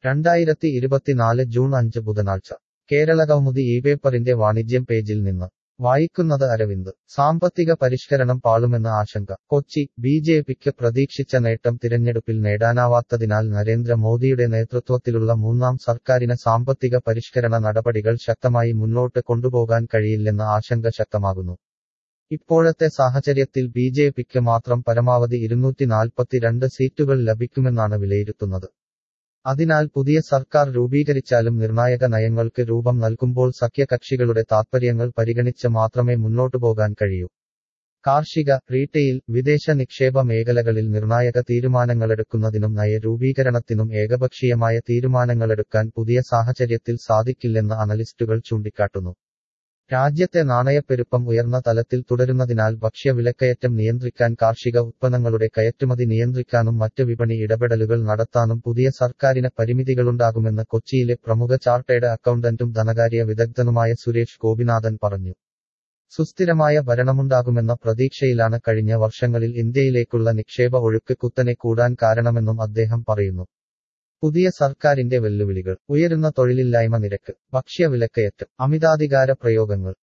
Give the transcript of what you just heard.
രണ്ടായിരത്തി ഇരുപത്തിനാല് ജൂൺ അഞ്ച് ബുധനാഴ്ച കേരള കൗമുദി ഈ പേപ്പറിന്റെ വാണിജ്യം പേജിൽ നിന്ന് വായിക്കുന്നത് അരവിന്ദ് സാമ്പത്തിക പരിഷ്കരണം പാളുമെന്ന ആശങ്ക കൊച്ചി ബി ജെ പിക്ക് പ്രതീക്ഷിച്ച നേട്ടം തിരഞ്ഞെടുപ്പിൽ നേടാനാവാത്തതിനാൽ നരേന്ദ്ര മോദിയുടെ നേതൃത്വത്തിലുള്ള മൂന്നാം സർക്കാരിന് സാമ്പത്തിക പരിഷ്കരണ നടപടികൾ ശക്തമായി മുന്നോട്ട് കൊണ്ടുപോകാൻ കഴിയില്ലെന്ന ആശങ്ക ശക്തമാകുന്നു ഇപ്പോഴത്തെ സാഹചര്യത്തിൽ ബി ജെ പിക്ക് മാത്രം പരമാവധി ഇരുന്നൂറ്റി നാൽപ്പത്തിരണ്ട് സീറ്റുകൾ ലഭിക്കുമെന്നാണ് വിലയിരുത്തുന്നത് അതിനാൽ പുതിയ സർക്കാർ രൂപീകരിച്ചാലും നിർണായക നയങ്ങൾക്ക് രൂപം നൽകുമ്പോൾ സഖ്യകക്ഷികളുടെ താത്പര്യങ്ങൾ പരിഗണിച്ച് മാത്രമേ മുന്നോട്ടു പോകാൻ കഴിയൂ കാർഷിക റീറ്റെയിൽ വിദേശ നിക്ഷേപ മേഖലകളിൽ നിർണായക തീരുമാനങ്ങളെടുക്കുന്നതിനും നയരൂപീകരണത്തിനും ഏകപക്ഷീയമായ തീരുമാനങ്ങളെടുക്കാൻ പുതിയ സാഹചര്യത്തിൽ സാധിക്കില്ലെന്ന് അനലിസ്റ്റുകൾ ചൂണ്ടിക്കാട്ടുന്നു രാജ്യത്തെ നാണയപ്പെരുപ്പം ഉയർന്ന തലത്തിൽ തുടരുന്നതിനാൽ ഭക്ഷ്യ വിലക്കയറ്റം നിയന്ത്രിക്കാൻ കാർഷിക ഉത്പന്നങ്ങളുടെ കയറ്റുമതി നിയന്ത്രിക്കാനും മറ്റ് വിപണി ഇടപെടലുകൾ നടത്താനും പുതിയ സർക്കാരിന് പരിമിതികളുണ്ടാകുമെന്ന് കൊച്ചിയിലെ പ്രമുഖ ചാർട്ടേഡ് അക്കൗണ്ടന്റും ധനകാര്യ വിദഗ്ധനുമായ സുരേഷ് ഗോപിനാഥൻ പറഞ്ഞു സുസ്ഥിരമായ ഭരണമുണ്ടാകുമെന്ന പ്രതീക്ഷയിലാണ് കഴിഞ്ഞ വർഷങ്ങളിൽ ഇന്ത്യയിലേക്കുള്ള നിക്ഷേപ ഒഴുക്ക് കുത്തനെ കൂടാൻ കാരണമെന്നും അദ്ദേഹം പറയുന്നു പുതിയ സർക്കാരിന്റെ വെല്ലുവിളികൾ ഉയരുന്ന തൊഴിലില്ലായ്മ നിരക്ക് ഭക്ഷ്യ വിലക്കയറ്റം അമിതാധികാര പ്രയോഗങ്ങൾ